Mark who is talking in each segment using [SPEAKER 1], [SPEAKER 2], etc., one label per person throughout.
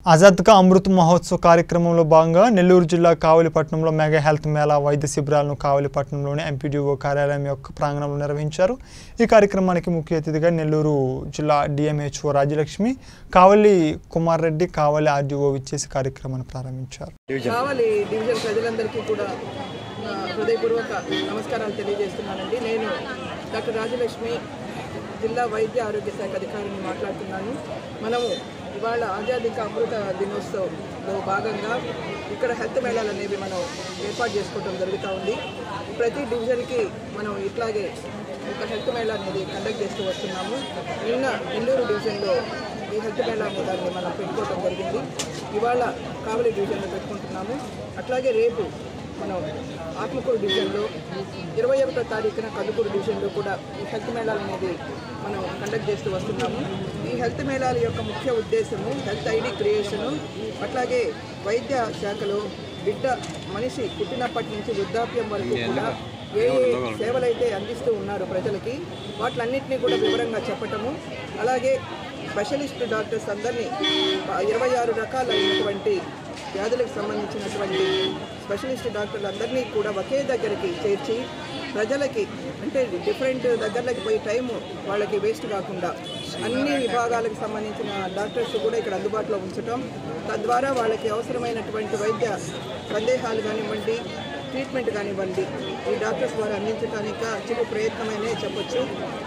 [SPEAKER 1] ఆజాద్ కా అమృత్ మహోత్సవ్ కార్యక్రమంలో భాగంగా నెల్లూరు జిల్లా కావలిపట్నంలో మెగా హెల్త్ మేళా వైద్య శిబిరాలను కావలిపట్నంలోని ఎంపీడీఓ కార్యాలయం యొక్క ప్రాంగణంలో నిర్వహించారు ఈ కార్యక్రమానికి ముఖ్య అతిథిగా నెల్లూరు జిల్లా డిఎంహెచ్ఓ రాజ్యలక్ష్మి కావలి కుమార్ రెడ్డి కావలి ఆర్డీఓ విచ్చేసి కార్యక్రమాన్ని ప్రారంభించారు
[SPEAKER 2] కావాలి డివిజన్ ప్రజలందరికీ కూడా నా హృదయపూర్వక నమస్కారాలు తెలియజేస్తున్నానండి నేను డాక్టర్ రాజలక్ష్మి జిల్లా వైద్య ఆరోగ్య శాఖ అధికారిని మాట్లాడుతున్నాను మనము ఇవాళ ఆజాదీక అమృత దినోత్సవంలో భాగంగా ఇక్కడ హెల్త్ మేళాలు అనేవి మనం ఏర్పాటు చేసుకోవడం జరుగుతూ ఉంది ప్రతి డివిజన్కి మనం ఇట్లాగే ఒక హెల్త్ మేళా అనేది కండక్ట్ చేస్తూ వస్తున్నాము నిన్న నెల్లూరు డివిజన్లో ఈ హెల్త్ మేళా అనే దాన్ని మనం పెట్టుకోవడం జరిగింది ఇవాళ కావలి డివిజన్లో పెట్టుకుంటున్నాము అట్లాగే రేపు మనం ఆత్మకూరు డివిజన్లో ఇరవై ఒకటో తారీఖున కందుకూరు డివిజన్లో కూడా ఈ హెల్త్ మేళాలు అనేది మనం కండక్ట్ చేస్తూ వస్తున్నాము ఈ హెల్త్ మేళాల యొక్క ముఖ్య ఉద్దేశము హెల్త్ ఐడి క్రియేషను అట్లాగే వైద్య శాఖలో బిడ్డ మనిషి పుట్టినప్పటి నుంచి వృద్ధాప్యం వరకు కూడా ఏ ఏ సేవలైతే అందిస్తూ ఉన్నారు ప్రజలకి వాటిలన్నింటినీ కూడా వివరంగా చెప్పటము అలాగే స్పెషలిస్ట్ డాక్టర్స్ అందరినీ ఇరవై ఆరు రకాలైనటువంటి వ్యాధులకు సంబంధించినటువంటి స్పెషలిస్ట్ డాక్టర్లు అందరినీ కూడా ఒకే దగ్గరికి చేర్చి ప్రజలకి అంటే డిఫరెంట్ దగ్గరలోకి పోయి టైం వాళ్ళకి వేస్ట్ కాకుండా అన్ని విభాగాలకు సంబంధించిన డాక్టర్స్ కూడా ఇక్కడ అందుబాటులో ఉంచటం తద్వారా వాళ్ళకి అవసరమైనటువంటి వైద్య సందేహాలు కానివ్వండి ట్రీట్మెంట్ కానివ్వండి ఈ డాక్టర్స్ ద్వారా అందించడానికి చిరు ప్రయత్నమనే చెప్పొచ్చు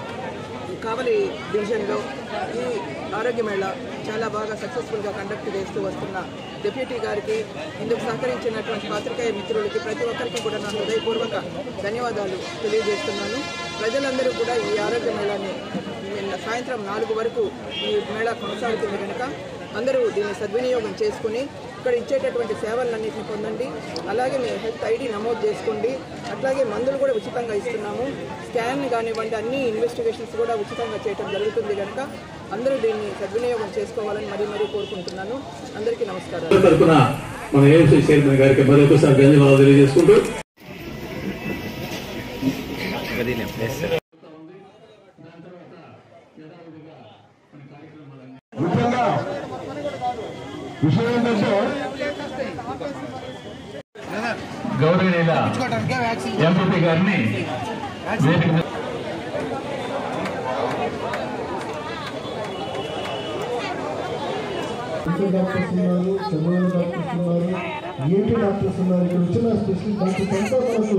[SPEAKER 2] కావలి డివిజన్లో ఈ ఆరోగ్య మేళ చాలా బాగా సక్సెస్ఫుల్గా కండక్ట్ చేస్తూ వస్తున్న డిప్యూటీ గారికి ఇందుకు సహకరించినటువంటి పాత్రికేయ మిత్రులకి ప్రతి ఒక్కరికి కూడా నా హృదయపూర్వక ధన్యవాదాలు తెలియజేస్తున్నాను ప్రజలందరూ కూడా ఈ ఆరోగ్య మేళాన్ని నిన్న సాయంత్రం నాలుగు వరకు ఈ మేళా కొనసాగుతుంది కనుక అందరూ దీన్ని సద్వినియోగం చేసుకుని ఇక్కడ ఇచ్చేటటువంటి సేవలన్నింటినీ పొందండి అలాగే మీ హెల్త్ ఐడి నమోదు చేసుకోండి అట్లాగే మందులు కూడా ఉచితంగా ఇస్తున్నాము స్కాన్ కానివ్వండి అన్ని ఇన్వెస్టిగేషన్స్ కూడా ఉచితంగా చేయడం జరుగుతుంది కనుక అందరూ దీన్ని సద్వినియోగం చేసుకోవాలని మరీ మరీ కోరుకుంటున్నాను అందరికీ నమస్కారాలు
[SPEAKER 3] తరఫున మన ఏఎంసీ చైర్మన్ గారికి మరొకసారి ధన్యవాదాలు తెలియజేసుకుంటూ
[SPEAKER 4] ముఖ్యంగా విషయం ఏంటంటే
[SPEAKER 3] గౌరవనీయుల ఎంపీ గారిని వేదిక మీద-
[SPEAKER 4] ఇంటర్ డాక్టర్స్ ఉన్నారు చంద్రబాబు డాక్టర్స్ ఉన్నారు ఏంటి డాక్టర్స్ ఉన్నారు ఇక్కడ వచ్చిన స్పెషల్ డాక్టర్స్ అంతా మనకు